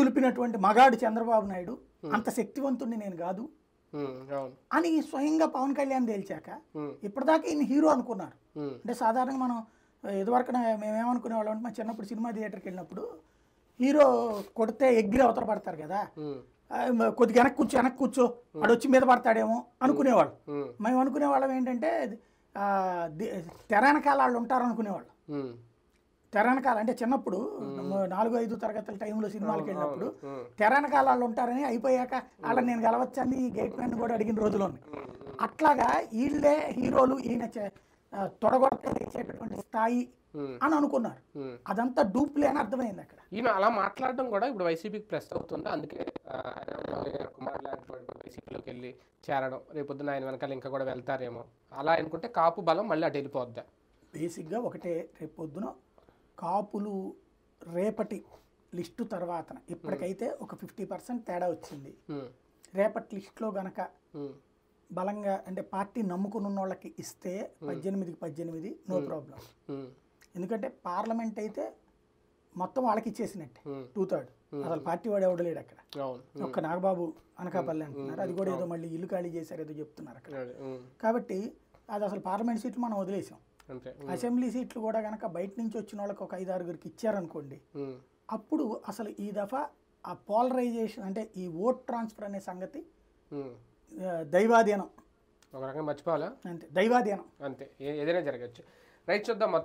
పురికొల్పినటువంటి మగాడు చంద్రబాబు నాయుడు అంత శక్తివంతుడిని నేను కాదు ఉమ్, అవును అని స్వయంగా పవన్ కళ్యాణ్ తేల్చాక ఉమ్, ఇప్పటిదాకా ఈయన హీరో అనుకున్నారు ఉమ్, అంటే సాధారణంగా మనం ఇదివరకు మేమేమనుకునే వాళ్ళం అంటే మా చిన్నప్పుడు సినిమా థియేటర్కి వెళ్ళినప్పుడు హీరో కొడితే ఎగ్గిరి అవతల పడతారు కదా ఉమ్, ఆ, మ- కొద్దిగా వెనక్కి కూర్చో వెనక్కి కూర్చో వాడు వచ్చి మీద పడతాడేమో అనుకునేవాళ్ళు ఉమ్, మేము అనుకునే వాళ్ళం ఏంటంటే ఆ, ది- తెర వెనకాల వాళ్ళు ఉంటారు అనుకునేవాళ్ళు ఉమ్, తెర వెనకాల అంటే చిన్నప్పుడు మ- నాలుగు ఐదు తరగతుల టైంలో సినిమాలకు వెళ్ళినప్పుడు ఉమ్, తెర వెనకాల వాళ్ళు ఉంటారని అయిపోయాక వాళ్ళని నేను గెలవచ్చని గేట్ మ్యాన్ కూడా అడిగిన రోజులు ఉన్నాయి అట్లాగా వీళ్ళే హీరోలు ఈయన చే- ఆ, తొడగొట్టేసేటటువంటి స్థాయి ఉమ్, అని అనుకున్నారు ఉమ్. అదంతా డూప్లే అని అర్థమైంది అక్కడ ఈయన అలా మాట్లాడడం కూడా ఇప్పుడు వైసీపీకి ప్లస్ అవుతుంది అందుకే ఆ, హైదరాబాద్లో కుమార్ లాంటి వాడు వైసీపీలోకి వెళ్ళి చేరడం రేపొద్దున ఆయన వెనకాల ఇంకా కూడా వెళ్తారేమో అలా అనుకుంటే కాపు బలం మళ్ళీ అటు వెళ్ళిపోద్దా బేసిక్గా ఒకటే రేపు పొద్దున కాపులు రేపటి లిస్టు తర్వాత ఇప్పటికైతే ఒక ఫిఫ్టీ పర్సెంట్ తేడా వచ్చింది ఉమ్, రేపటి లిస్టులో గనక ఉమ్, బలంగా అంటే పార్టీ నమ్ముకున్న ఉన్న వాళ్ళకి ఇస్తే పద్దెనిమిదికి పద్దెనిమిది నో ప్రాబ్లం ఉమ్, ఎందుకంటే పార్లమెంట్ అయితే మొత్తం వాళ్ళకి ఇచ్చేసినట్టే ఉమ్, టూ థర్డ్ అసలు పార్టీ వాడు ఎవడు లేడు అక్కడ అవును ఒక్క నాగబాబు అనకాపల్లి అంటున్నారు అది కూడా ఏదో మళ్ళీ ఇల్లు ఖాళీ చేశారు ఏదో చెప్తున్నారు అక్కడ అదే, ఉమ్, కాబట్టి అది అసలు పార్లమెంట్ సీట్లు మనం వదిలేసాం అంతే అసెంబ్లీ సీట్లు కూడా కనుక బయట నుంచి వచ్చిన వాళ్ళకి ఒక ఐదు ఆరుగురికి ఇచ్చారనుకోండి ఉమ్, అప్పుడు అసలు ఈ దఫా ఆ పోలరైజేషన్ అంటే ఈ ఓట్ ట్రాన్స్ఫర్ అనే సంగతి ఉమ్. ఆ, దైవాధీనం ఒక రకంగా మర్చిపోవాలా అంతే దైవాధీనం అంతే ఏ- ఏదైనా జరగచ్చు రైట్ చూద్దాం